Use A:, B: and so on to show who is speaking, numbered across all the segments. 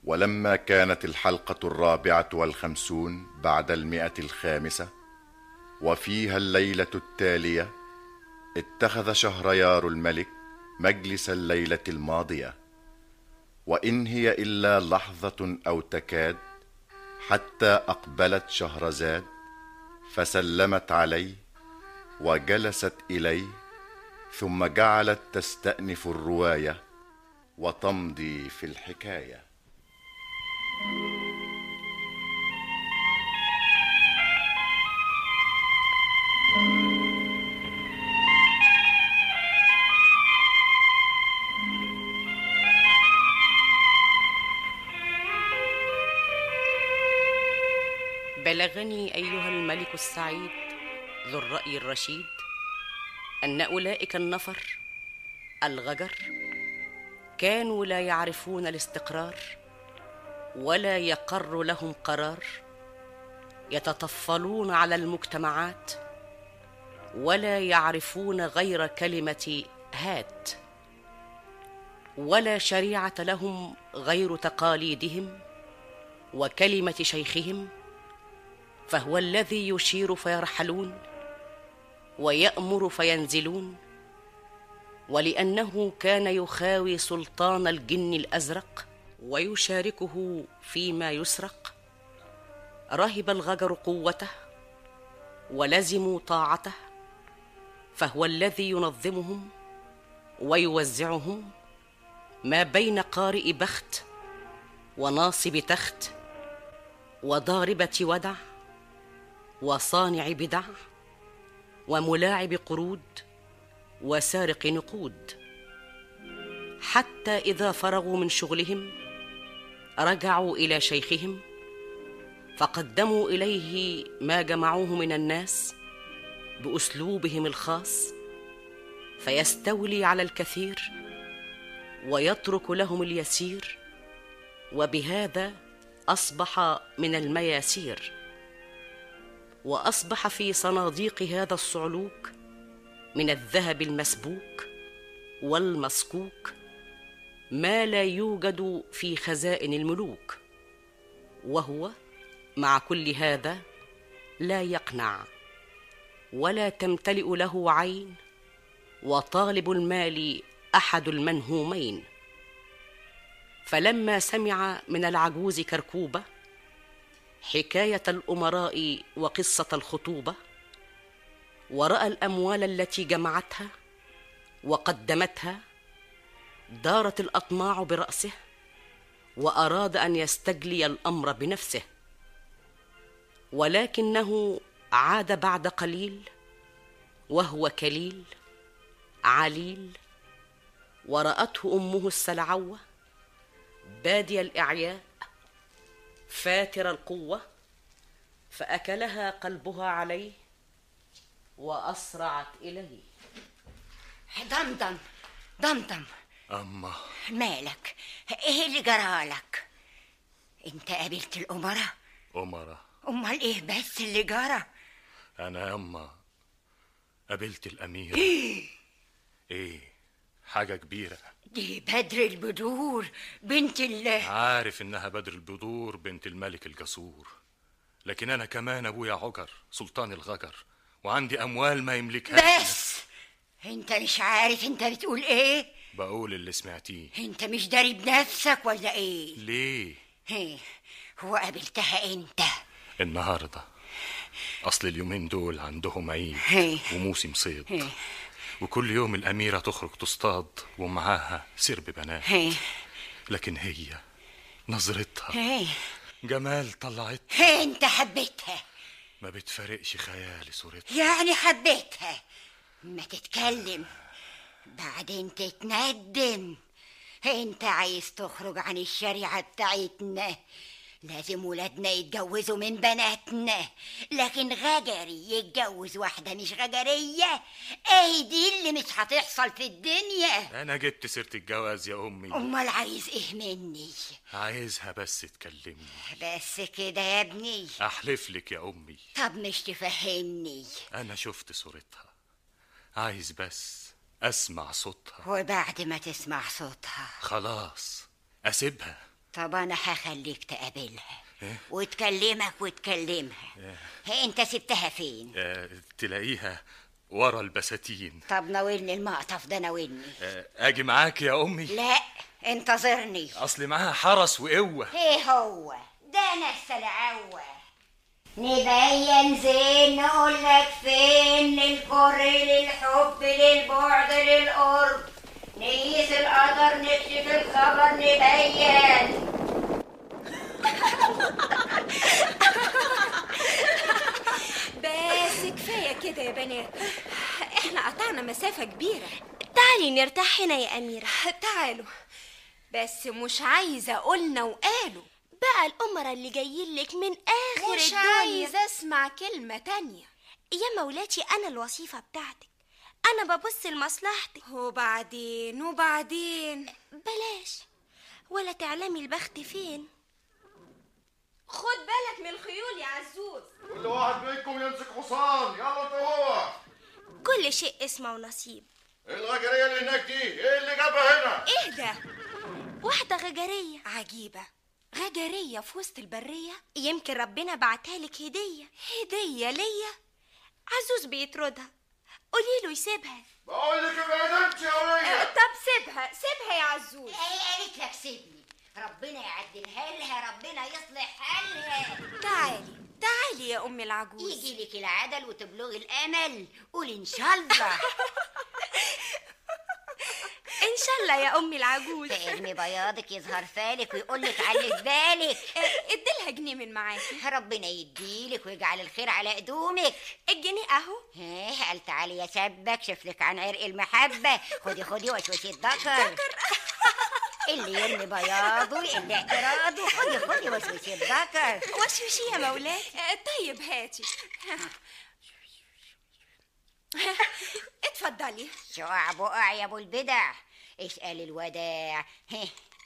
A: ولما كانت الحلقة الرابعة والخمسون بعد المئة الخامسة وفيها الليلة التالية اتخذ شهريار الملك مجلس الليلة الماضية وإن هي إلا لحظة أو تكاد حتى أقبلت شهرزاد فسلمت عليه وجلست إليه ثم جعلت تستأنف الرواية وتمضي في الحكايه
B: بلغني ايها الملك السعيد ذو الراي الرشيد ان اولئك النفر الغجر كانوا لا يعرفون الاستقرار ولا يقر لهم قرار يتطفلون على المجتمعات ولا يعرفون غير كلمه هات ولا شريعه لهم غير تقاليدهم وكلمه شيخهم فهو الذي يشير فيرحلون ويامر فينزلون ولانه كان يخاوي سلطان الجن الازرق ويشاركه فيما يسرق رهب الغجر قوته ولزموا طاعته فهو الذي ينظمهم ويوزعهم ما بين قارئ بخت وناصب تخت وضاربه ودع وصانع بدع وملاعب قرود وسارق نقود حتى اذا فرغوا من شغلهم رجعوا الى شيخهم فقدموا اليه ما جمعوه من الناس باسلوبهم الخاص فيستولي على الكثير ويترك لهم اليسير وبهذا اصبح من المياسير واصبح في صناديق هذا الصعلوك من الذهب المسبوك والمصكوك ما لا يوجد في خزائن الملوك وهو مع كل هذا لا يقنع ولا تمتلئ له عين وطالب المال احد المنهومين فلما سمع من العجوز كركوبه حكايه الامراء وقصه الخطوبه وراى الاموال التي جمعتها وقدمتها دارت الاطماع براسه واراد ان يستجلي الامر بنفسه ولكنه عاد بعد قليل وهو كليل عليل وراته امه السلعوه بادي الاعياء فاتر القوه فاكلها قلبها عليه واسرعت اليه
C: دمدم دمدم
D: أما
C: مالك ايه اللي جرالك انت قابلت الامراء
D: أمرا
C: امال ايه بس اللي جرى
D: أنا يما قابلت الأميرة إيه حاجة كبيرة
C: دي بدر البدور بنت الله
D: عارف إنها بدر البدور بنت الملك الجسور لكن أنا كمان أبويا عجر سلطان الغجر وعندي أموال ما يملكهاش
C: بس انت مش عارف انت بتقول ايه
D: بقول اللي سمعتيه
C: انت مش داري بنفسك ولا ايه
D: ليه
C: هي هو قابلتها انت
D: النهاردة أصل اليومين دول عندهم عيد
C: هي.
D: وموسم صيد
C: هي.
D: وكل يوم الأميرة تخرج تصطاد ومعاها سرب بنات
C: هي
D: لكن هي نظرتها
C: هي
D: جمال طلعت
C: هي انت حبيتها
D: ما بتفارقش خيالي صورتها
C: يعني حبيتها ما تتكلم بعدين تتندم انت عايز تخرج عن الشريعة بتاعتنا لازم ولادنا يتجوزوا من بناتنا لكن غجري يتجوز واحدة مش غجرية ايه دي اللي مش هتحصل في الدنيا
D: أنا جبت سيرة الجواز يا أمي
C: امال عايز ايه مني
D: عايزها بس تكلمني
C: بس كده يا ابني
D: أحلف لك يا أمي
C: طب مش تفهمني
D: أنا شفت صورتها عايز بس أسمع صوتها
C: وبعد ما تسمع صوتها
D: خلاص أسيبها
C: طب انا هخليك تقابلها وتكلمك وتكلمها هي انت سبتها فين
D: آه، تلاقيها ورا البساتين
C: طب ناولني المقطف ده ناولني
D: آه، اجي معاك يا امي
C: لا انتظرني
D: اصل معاها حرس وقوه
C: ايه هو ده انا السلعوة نبين زين نقول لك فين للكر للحب للبعد للقرب نقيس القدر نكشف الخبر نبين
E: بس كفايه كده يا بنات احنا قطعنا مسافه كبيره
F: تعالي نرتاح هنا يا أميرة
E: تعالوا بس مش عايزه قلنا وقالوا
F: بقى الأمراء اللي جايين لك من آخر
E: مش
F: الدنيا
E: عايزه اسمع كلمه تانية
F: يا مولاتي أنا الوظيفة بتاعتك أنا ببص لمصلحتك
E: وبعدين وبعدين
F: بلاش ولا تعلمي البخت فين
E: خد بالك من الخيول يا عزوز
A: كل واحد منكم يمسك حصان يلا انت هو
F: كل شيء اسمه ونصيب
A: ايه الغجريه اللي هناك دي ايه اللي جابها هنا
E: ايه ده
F: واحدة غجرية
E: عجيبة غجرية في وسط البرية
F: يمكن ربنا بعتها لك هدية
E: هدية ليا
F: عزوز بيطردها قولي له يسيبها
A: بقول لك ابعد انت يا وليه
E: طب سيبها سيبها يا عزوز
C: هي قالت لك سيبني ربنا يعدلها لها ربنا يصلح حالها
E: تعالي تعالي يا أم العجوز
C: يجي لك العدل وتبلغي الامل قولي ان شاء الله
F: إن شاء الله يا أمي العجوز
C: ترمي بياضك يظهر فالك ويقول لك على اللي في بالك
E: اديلها جنيه من معاكي
C: ربنا يديلك ويجعل الخير على قدومك
F: الجنيه أهو
C: ها قال تعالي يا شبك شوف لك عن عرق المحبة خدي خدي وشوشي الذكر اللي يرمي بياضه اللي اعتراضه خدي خدي وشوشي الذكر
F: وشوشي يا مولاي
E: آه، طيب هاتي اتفضلي
C: شقع بقع يا ابو البدع اسأل الوداع هه.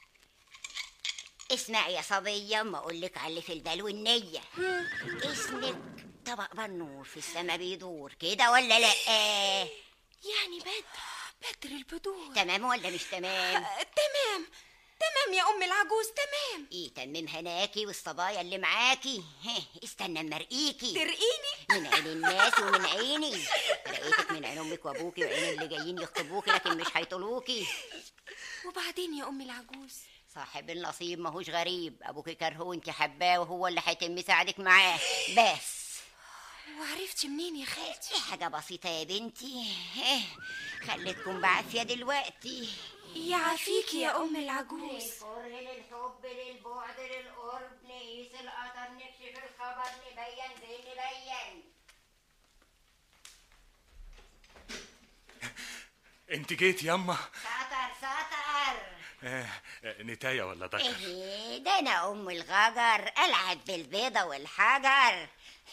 C: اسمع يا صبية ما اقولك على اللي في البال والنية اسمك طبق بنور في السما بيدور كده ولا لا
F: يعني بدر
E: بدر البدور
C: تمام ولا مش تمام
E: آه، تمام تمام يا أم العجوز تمام
C: ايه تمم هناكي والصبايا اللي معاكي هه استنى اما ارقيكي
E: ترقيني
C: من عين الناس ومن عيني لقيتك من عين امك وابوكي وعين اللي جايين يخطبوكي لكن مش هيطلوكي
E: وبعدين يا أم العجوز
C: صاحب النصيب ماهوش غريب ابوكي كرهه وانت حباه وهو اللي هيتم يساعدك معاه بس
E: وعرفتي منين يا خالتي
C: دي حاجة بسيطة يا بنتي إيه، خليتكم بعافية دلوقتي
E: يعافيكي يا أم العجوز
C: للكره للحب للبعد للقرب نقيس القطر نكشف الخبر نبين زي نبين
D: انت جيت ياما
C: سطر سطر
D: آه، آه، نتاية ولا ذكر
C: ايه ده انا ام الغجر العب بالبيضة والحجر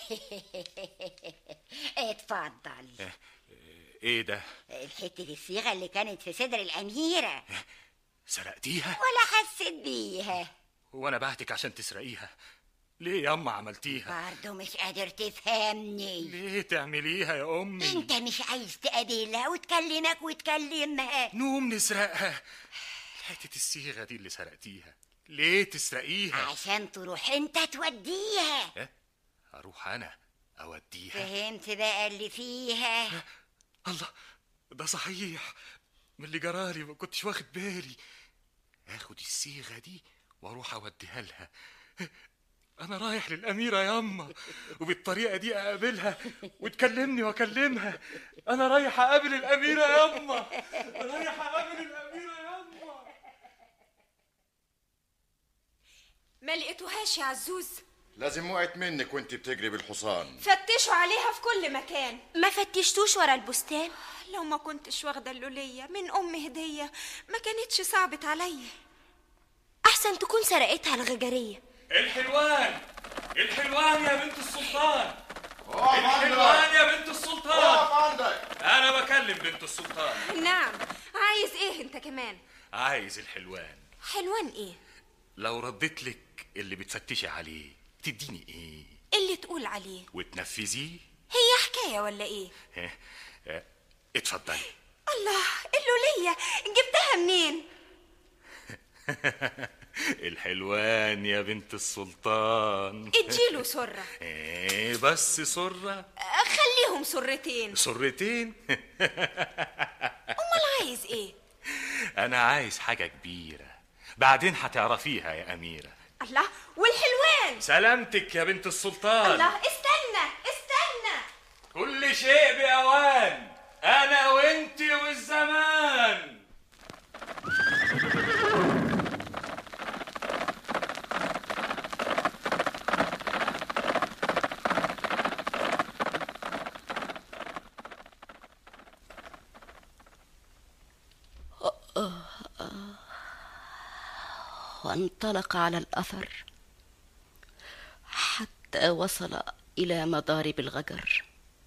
C: اتفضل
D: ايه ده
C: حتة الصيغة اللي كانت في صدر الأميرة
D: سرقتيها
C: ولا حسيت بيها
D: وانا بعتك عشان تسرقيها ليه ياما عملتيها
C: برضه مش قادر تفهمني
D: ليه تعمليها يا امي
C: انت مش عايز تقابلها وتكلمك وتكلمها
D: نقوم نسرقها حتة الصيغة دي اللي سرقتيها ليه تسرقيها
C: عشان تروح انت توديها
D: إيه؟ اروح انا اوديها
C: فهمت بقى اللي فيها
D: الله ده صحيح من اللي جرالي ما كنتش واخد بالي اخد الصيغه دي واروح اوديها لها انا رايح للاميره ياما وبالطريقه دي اقابلها وتكلمني واكلمها انا رايح اقابل الاميره ياما رايح اقابل الاميره ياما
E: ما لقيتوهاش يا عزوز
A: لازم وقعت منك وانت بتجري بالحصان
E: فتشوا عليها في كل مكان
F: ما فتشتوش ورا البستان
E: لو ما كنتش واخدة اللولية من أم هدية ما كانتش صعبت عليا
F: أحسن تكون سرقتها الغجرية
D: الحلوان الحلوان يا بنت السلطان
A: اقف
D: الحلوان
A: عندك
D: يا بنت السلطان
A: اقف عندك
D: انا بكلم بنت السلطان
E: نعم عايز ايه انت كمان
D: عايز الحلوان
E: حلوان ايه
D: لو رديت لك اللي بتفتشي عليه تديني ايه
E: اللي تقول عليه
D: وتنفذيه
E: هي حكاية ولا ايه
D: ها، ها، اتفضلي
E: الله اللولية جبتها منين
D: الحلوان يا بنت السلطان
E: اديله سرة
D: ايه بس سرة
E: خليهم سرتين
D: سرتين
E: امال عايز ايه
D: انا عايز حاجة كبيرة بعدين هتعرفيها يا اميرة
E: الله والحلوان
D: سلامتك يا بنت السلطان
E: الله استنى استنى
D: كل شيء بأوان أنا وأنت والزمان
B: وانطلق على الاثر حتى وصل الى مضارب الغجر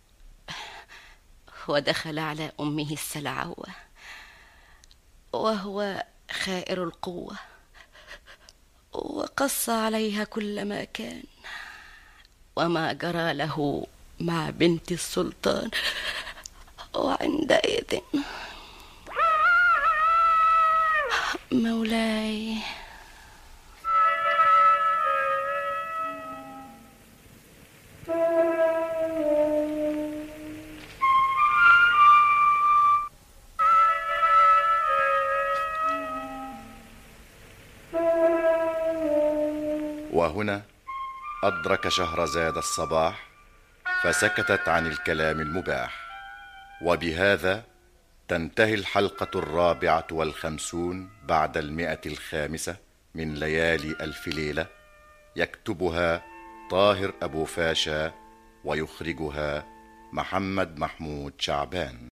B: ودخل على امه السلعوه وهو خائر القوه وقص عليها كل ما كان وما جرى له مع بنت السلطان وعندئذ مولاي
A: وهنا أدرك شهرزاد الصباح فسكتت عن الكلام المباح وبهذا تنتهي الحلقة الرابعة والخمسون بعد المئة الخامسة من ليالي ألف ليلة يكتبها طاهر أبو فاشا ويخرجها محمد محمود شعبان